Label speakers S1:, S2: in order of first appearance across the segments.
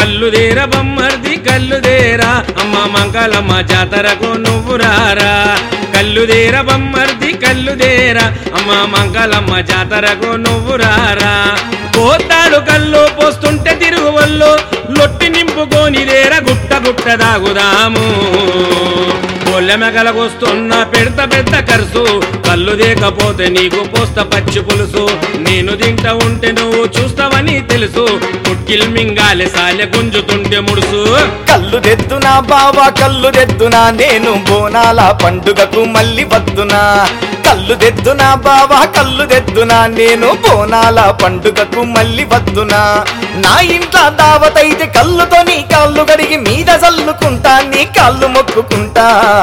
S1: కల్లుదేర బమ్మర్ది కల్లుదేరా అమ్మ మంగళమ్మ జాతరకు నువ్వు రారా కల్లుదేర బమ్మర్ది కల్లుదేరా అమ్మ మంగళమ్మ జాతరకు నువ్వు రారా పోతాడు కళ్ళు పోస్తుంటే తిరుగు వల్లు లొట్టి నింపుకోనిదేర గుట్ట గుట్ట దాగుదాము మెగలగొస్తున్న పెడత పెద్ద కరుసు కళ్ళు దేకపోతే నీకు పోస్త పచ్చి పులుసు నేను తింటా ఉంటే నువ్వు చూస్తావని తెలుసు పుట్టిల్ మింగాలే సాలె గుంజుతుంటే ముడుసు
S2: కళ్ళు తెద్దునా బావా కళ్ళు తెద్దునా నేను బోనాల పండుగకు మళ్ళీ వద్దునా కళ్ళు తెద్దునా బావా కళ్ళు తెద్దునా నేను బోనాల పండుగకు మళ్ళీ వద్దునా నా ఇంట్లో దావతైతే కళ్ళుతో నీ కాళ్ళు గడిగి మీద చల్లుకుంటా నీ కాళ్ళు మొక్కుకుంటా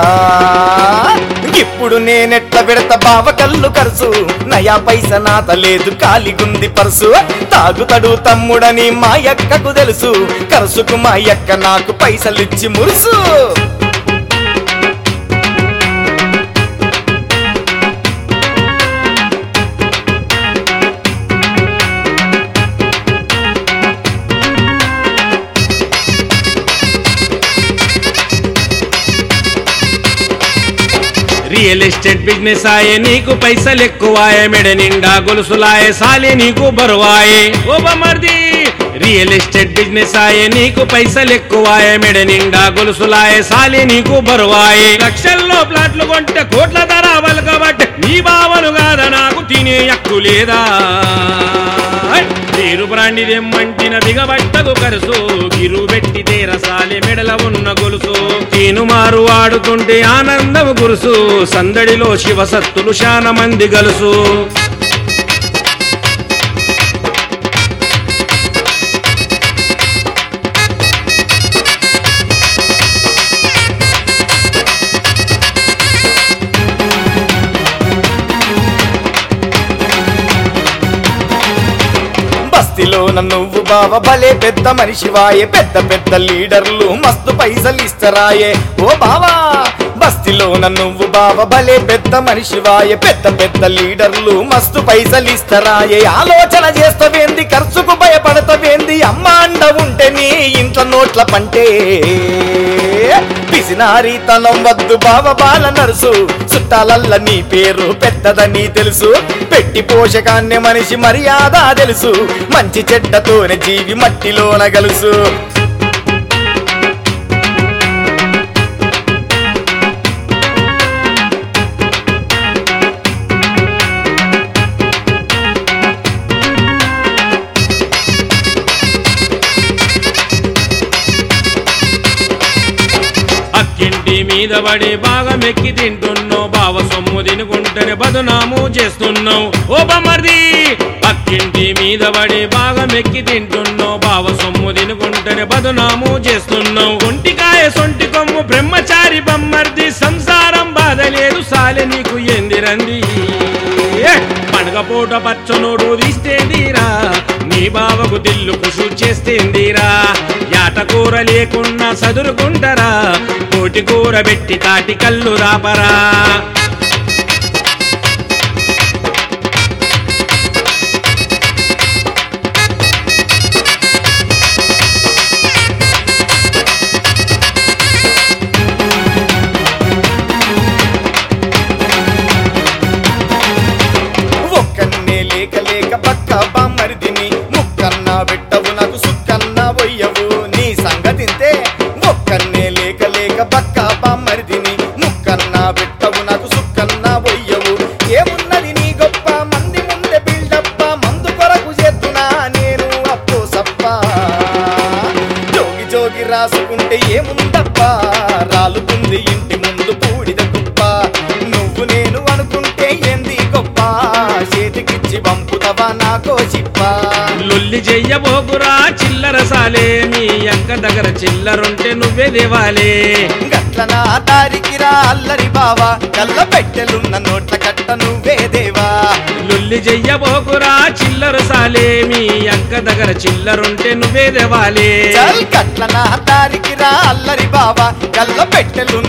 S2: ఇప్పుడు నేనెట్ల పెడతా బావ కళ్ళు కరుసు నయా పైస నాత లేదు కాలిగుంది పర్సు తాగుతడు తమ్ముడని మా యక్కకు తెలుసు కరుసుకు మా యక్క నాకు పైసలిచ్చి మురుసు
S1: రియల్ ఎస్టేట్ బిజినెస్ ఆయే నీకు పైసలు ఎక్కువాయే మెడ నిండా గొలుసులాయే సాలే నీకు బరువాయే ఓ బమర్ది రియల్ ఎస్టేట్ బిజినెస్ ఆయే నీకు పైసలు ఎక్కువాయే మెడ నిండా గొలుసులాయే సాలే నీకు బరువాయే లక్షల్లో ప్లాట్లు కొంటే కోట్ల ధర అవ్వాలి కాబట్టి నీ బావను కాదా నాకు తినే హక్కు లేదా పేరు బ్రాండి దెమ్మంటిన బిగబట్టకు కరుసు గిరు పెట్టి రసాలి మెడల ఉన్న గొలుసు తీను మారు ఆడుతుంటే ఆనందము గురుసు సందడిలో శివసత్తులు శాన మంది గలుసు
S2: బస్తీలోన నువ్వు బావ భలే పెద్ద మనిషివాయే పెద్ద పెద్ద లీడర్లు మస్తు పైసలు ఇస్తరాయే ఓ బావా బస్తీలోన నువ్వు బావ భలే పెద్ద మనిషివాయే పెద్ద పెద్ద లీడర్లు మస్తు పైసలు ఇస్తరాయే ఆలోచన చేస్తవేంది ఖర్చుకు భయపడతవేంది అమ్మ అండ ఉంటే నీ ఇంట్లో నోట్ల పంటే పిసినారితనం వద్దు బావ బాల నరుసు చుట్టాలల్ల నీ పేరు పెద్దదని తెలుసు పెట్టి పోషకాన్ని మనిషి మర్యాద తెలుసు మంచి చెడ్డతోనే జీవి మట్టిలోన గలుసు
S1: అక్కింటి మీద పడి బాగా మెక్కి తింటున్నావు బావ సొమ్ము తినుకుంటేనే బదునాము చేస్తున్నావు ఓ బమ్మర్ది అక్కింటి మీద పడి బాగా మెక్కి తింటున్నావు బావ సొమ్ము తినుకుంటేనే బదునాము చేస్తున్నావు ఒంటికాయ సొంటి కొమ్ము బ్రహ్మచారి బమ్మర్ది సంసారం బాధ లేదు సాలె నీకు ఎందిరంది పండగ పూట పచ్చనోడు తీస్తేందిరా నీ బావకు దిల్లు కుషు చేస్తేందిరా యాట కూర లేకున్నా సదురుకుంటరా కోటి కూర పెట్టి తాటి కళ్ళు రాపరా
S2: ఒక్కన్నే లేక లేక పక్క బామ్మరిదిని ముక్కన్నా పెట్టవు నాకు సుక్కన్నా వయ్యవు నీ సంగతింతే ఒక్కన్నే లేక లేక పక్క బామ్మరిదిని ముక్కన్నా పెట్టవు నాకు సుక్కన్నా వయ్యవు ఏమున్నది నీ గొప్ప మంది ముందే బిల్డప్ప మందు కొరకు చేస్తున్నా నేను అప్పు సప్ప జోగి జోగి రాసుకుంటే ఏముందప్ప రాలుతుంది ఇంటి ముందు పూడిద కుప్ప నువ్వు నేను అనుకుంటే ఏంది గొప్ప చేతికిచ్చి పంపుతావా నాకో చిప్ప
S1: లొల్లి చెయ్యబోకురా చిల్లర సాలే మీ అక్క దగ్గర చిల్లరుంటే నువ్వే దేవాలే
S2: గట్ల నా దారికి రా అల్లరి బావా కళ్ళ పెట్టెలున్న నోట్ల కట్ట నువ్వే దేవా
S1: లొల్లి చెయ్యబోకురా చిల్లర సాలే మీ అక్క దగ్గర చిల్లరుంటే నువ్వే దేవాలే
S2: చల్ కట్ల నా దారికి రా అల్లరి బావా కళ్ళ పెట్టెలున్న